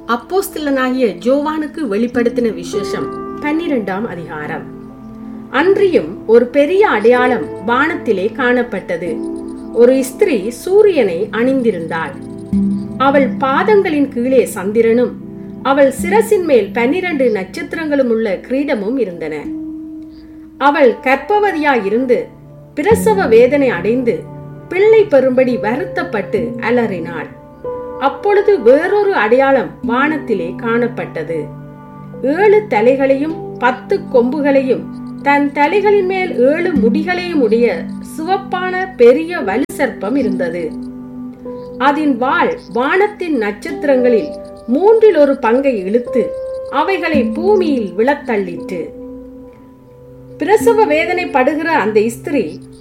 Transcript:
அப்போஸ்தலனாகிய ஜோவானுக்கு வெளிப்படுத்தின விசேஷம் பன்னிரெண்டாம் அதிகாரம் அன்றியும் ஒரு பெரிய அடையாளம் வானத்திலே காணப்பட்டது ஒரு ஸ்திரீ சூரியனை அணிந்திருந்தாள் அவள் பாதங்களின் கீழே சந்திரனும் அவள் சிரசின் மேல் பன்னிரண்டு நட்சத்திரங்களும் உள்ள கிரீடமும் இருந்தன அவள் கர்ப்பவதியாயிருந்து பிரசவ வேதனை அடைந்து பிள்ளை பெறும்படி வருத்தப்பட்டு அலறினாள் அப்பொழுது வேறொரு அடையாளம் வானத்திலே காணப்பட்டது ஏழு தலைகளையும் பத்து கொம்புகளையும் தன் தலைகளின் மேல் ஏழு முடிகளையும் உடைய சிவப்பான பெரிய வலு சர்ப்பம் இருந்தது அதன் வாள் வானத்தின் நட்சத்திரங்களில் மூன்றில் ஒரு பங்கை இழுத்து அவைகளை பூமியில் விழத்தள்ளிற்று பிரசவ வேதனை படுகிற அந்த ஸ்திரீ